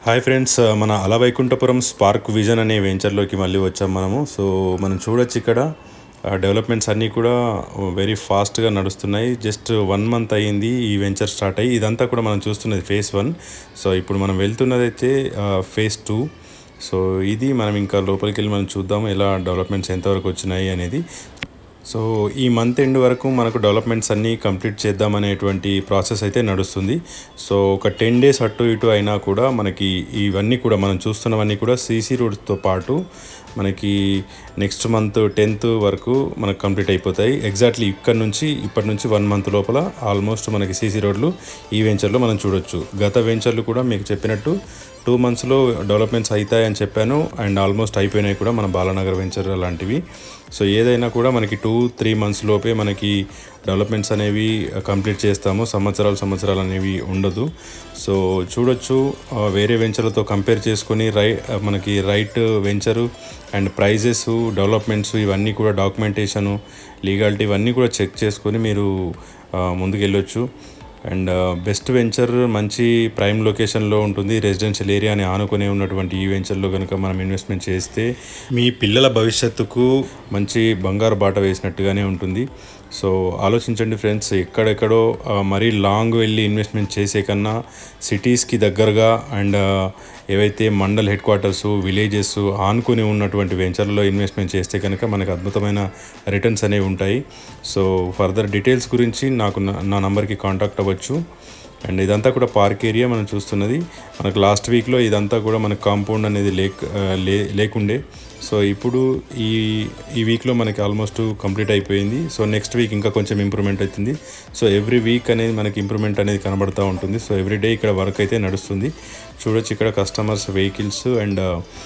hi friends మన Ala Vaikunthapuram spark vision అనే వెంచర్లోకి మళ్ళీ వచ్చాం మనము సో మనం చూడొచ్చు ఇక్కడ డెవలప్మెంట్స్ అన్నీ కూడా వెరీ ఫాస్ట్గా నడుస్తున్నాయి జస్ట్ వన్ మంత్ అయ్యింది ఈ వెంచర్ స్టార్ట్ అయ్యి ఇదంతా కూడా మనం చూస్తున్నది ఫేస్ వన్ సో ఇప్పుడు మనం వెళ్తున్నది అయితే ఫేస్ టూ సో ఇది మనం ఇంకా లోపలికి వెళ్ళి మనం చూద్దాము ఎలా డెవలప్మెంట్స్ ఎంతవరకు వచ్చినాయి అనేది సో ఈ మంత్ ఎండ్ వరకు మనకు డెవలప్మెంట్స్ అన్నీ కంప్లీట్ చేద్దామనేటువంటి ప్రాసెస్ అయితే నడుస్తుంది సో ఒక టెన్ డేస్ అటు ఇటు అయినా కూడా మనకి ఇవన్నీ కూడా మనం చూస్తున్నవన్నీ కూడా సీసీ రోడ్స్తో పాటు మనకి నెక్స్ట్ మంత్ టెన్త్ వరకు మనకు కంప్లీట్ అయిపోతాయి ఎగ్జాక్ట్లీ ఇక్కడ నుంచి ఇప్పటి నుంచి వన్ మంత్ లోపల ఆల్మోస్ట్ మనకి సీసీ రోడ్లు ఈ వెంచర్లో మనం చూడొచ్చు గత వెంచర్లు కూడా మీకు చెప్పినట్టు టూ మంత్స్లో డెవలప్మెంట్స్ అవుతాయని చెప్పాను అండ్ ఆల్మోస్ట్ అయిపోయినాయి కూడా మన బాలనగర్ వెంచర్ లాంటివి సో ఏదైనా కూడా మనకి టూ త్రీ మంత్స్ లోపే మనకి డెవలప్మెంట్స్ అనేవి కంప్లీట్ చేస్తాము సంవత్సరాలు సంవత్సరాలు అనేవి ఉండదు సో చూడొచ్చు ఆ, వేరే వెంచర్లతో కంపేర్ చేసుకొని రై మనకి right venture and prices developments ఇవన్నీ కూడా డాక్యుమెంటేషను లీగాలిటీ ఇవన్నీ కూడా చెక్ చేసుకొని మీరు ఆ, ముందుకు వెళ్ళొచ్చు అండ్ బెస్ట్ వెంచర్ మంచి ప్రైమ్ లొకేషన్లో ఉంటుంది రెసిడెన్షియల్ ఏరియాని ఆనుకునే ఉన్నటువంటి ఈ వెంచర్లో కనుక మనం ఇన్వెస్ట్మెంట్ చేస్తే మీ పిల్లల భవిష్యత్తుకు మంచి బంగారు బాట వేసినట్టుగానే ఉంటుంది సో ఆలోచించండి ఫ్రెండ్స్ ఎక్కడెక్కడో ఆ, మరీ లాంగ్ వెళ్ళి ఇన్వెస్ట్మెంట్ చేసే కన్నా సిటీస్కి దగ్గరగా అండ్ ఏవైతే మండల్ హెడ్ క్వార్టర్స్ విలేజెస్ ఆనుకుని ఉన్నటువంటి వెంచర్లో ఇన్వెస్ట్మెంట్ చేస్తే కనుక మనకు అద్భుతమైన రిటర్న్స్ అనేవి ఉంటాయి సో ఫర్దర్ డీటెయిల్స్ గురించి నాకు నా- నా నంబర్కి కాంటాక్ట్ అవ్వచ్చు అండ్ ఇదంతా కూడా పార్క్ ఏరియా మనం చూస్తున్నది మనకు లాస్ట్ వీక్లో ఇదంతా కూడా మనకు కాంపౌండ్ అనేది లేక్ ఆ, లే లేకుండే సో ఇప్పుడు ఈ ఈ వీక్లో మనకి ఆల్మోస్ట్ కంప్లీట్ అయిపోయింది సో నెక్స్ట్ వీక్ ఇంకా కొంచెం ఇంప్రూవ్మెంట్ అవుతుంది సో ఎవ్రీ వీక్ అనేది మనకి ఇంప్రూవ్మెంట్ అనేది కనబడుతూ ఉంటుంది సో ఎవ్రీ డే ఇక్కడ వర్క్ అయితే నడుస్తుంది చూడొచ్చు ఇక్కడ కస్టమర్స్ వెహికల్స్ అండ్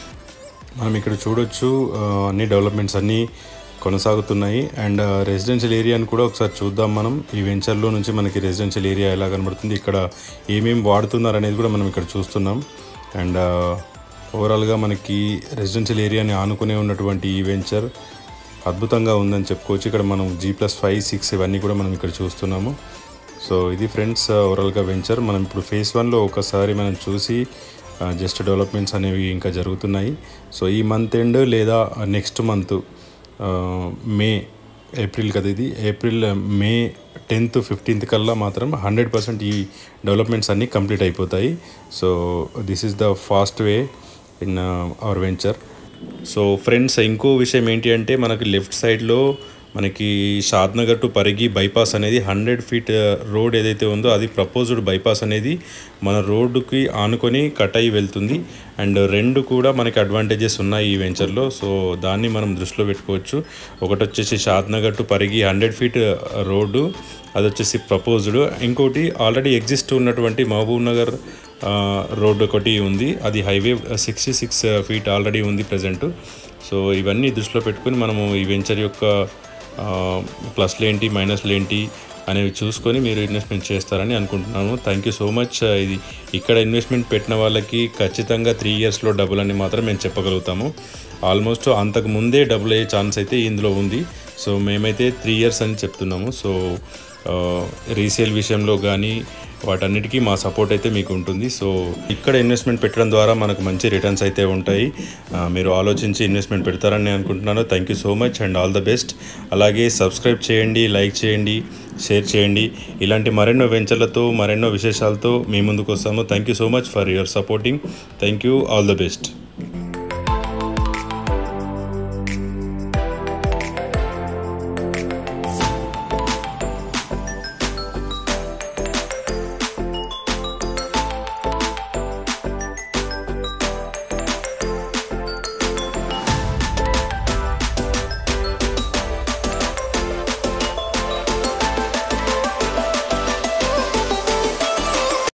మనం ఇక్కడ చూడొచ్చు ఆ, అన్ని డెవలప్మెంట్స్ అన్నీ కొనసాగుతున్నాయి అండ్ రెసిడెన్షియల్ ఏరియాని కూడా ఒకసారి చూద్దాం మనం ఈ వెంచర్లో నుంచి మనకి రెసిడెన్షియల్ ఏరియా ఎలా కనబడుతుంది ఇక్కడ ఏమేమి వాడుతున్నారు అనేది కూడా మనం ఇక్కడ చూస్తున్నాం అండ్ ఓవరాల్గా మనకి రెసిడెన్షియల్ ఏరియాని ఆనుకునే ఉన్నటువంటి ఈ వెంచర్ అద్భుతంగా ఉందని చెప్పుకోవచ్చు ఇక్కడ మనం జీ ప్లస్ ఫైవ్ సిక్స్ ఇవన్నీ కూడా మనం ఇక్కడ చూస్తున్నాము సో ఇది ఫ్రెండ్స్ ఓవరాల్గా వెంచర్ మనం ఇప్పుడు ఫేస్ వన్లో ఒకసారి మనం చూసి జస్ట్ డెవలప్మెంట్స్ అనేవి ఇంకా జరుగుతున్నాయి సో ఈ మంత్ ఎండ్ లేదా నెక్స్ట్ మంత్ మే ఏప్రిల్ కదా ఇది ఏప్రిల్ మే టెన్త్ ఫిఫ్టీన్త్ కల్లా మాత్రం హండ్రెడ్ పర్సెంట్ ఈ డెవలప్మెంట్స్ అన్నీ కంప్లీట్ అయిపోతాయి so this is the fast way in our venture so friends ఇంకో విషయం ఏంటి అంటే మనకి లెఫ్ట్ సైడ్లో మనకి షాద్నగర్ టు పరిగి బైపాస్ అనేది హండ్రెడ్ ఫీట్ రోడ్ ఏదైతే ఉందో అది ప్రపోజ్డ్ బైపాస్ అనేది మన రోడ్డుకి ఆనుకొని కట్ అయి వెళ్తుంది అండ్ రెండు కూడా మనకి అడ్వాంటేజెస్ ఉన్నాయి ఈ వెంచర్లో సో దాన్ని మనం దృష్టిలో పెట్టుకోవచ్చు ఒకటి వచ్చేసి Shadnagar to Parigi hundred feet road అది వచ్చేసి ప్రపోజ్డ్ ఇంకోటి ఆల్రెడీ ఎగ్జిస్ట్ ఉన్నటువంటి మహబూబ్ నగర్ ఆ, రోడ్ ఒకటి ఉంది అది highway sixty six feet already ఉంది ప్రజెంట్ సో ఇవన్నీ దృష్టిలో పెట్టుకొని మనము ఈ వెంచర్ యొక్క ఆ, ప్లస్లు ఏంటి మైనస్లు ఏంటి అనేవి చూసుకొని మీరు ఇన్వెస్ట్మెంట్ చేస్తారని అనుకుంటున్నాను థ్యాంక్ యూ సో మచ్ ఇది ఇక్కడ ఇన్వెస్ట్మెంట్ పెట్టిన వాళ్ళకి ఖచ్చితంగా త్రీ ఇయర్స్లో డబ్బులు అని మాత్రం మేము చెప్పగలుగుతాము ఆల్మోస్ట్ అంతకు ముందే డబ్బులు అయ్యే ఛాన్స్ అయితే ఇందులో ఉంది సో మేమైతే త్రీ ఇయర్స్ అని చెప్తున్నాము సో రీసేల్ విషయంలో కానీ వాటన్నిటికీ మా సపోర్ట్ అయితే మీకు ఉంటుంది సో ఇక్కడ ఇన్వెస్ట్మెంట్ పెట్టడం ద్వారా మనకు మంచి రిటర్న్స్ అయితే ఉంటాయి ఆ, మీరు ఆలోచించి ఇన్వెస్ట్మెంట్ పెడతారని నేను అనుకుంటున్నాను thank you so much and all the best అలాగే సబ్స్క్రైబ్ చేయండి లైక్ చేయండి షేర్ చేయండి ఇలాంటి మరెన్నో వెంచర్లతో మరెన్నో విశేషాలతో మీ ముందుకు వస్తాము thank you so much for your supporting thank you all the best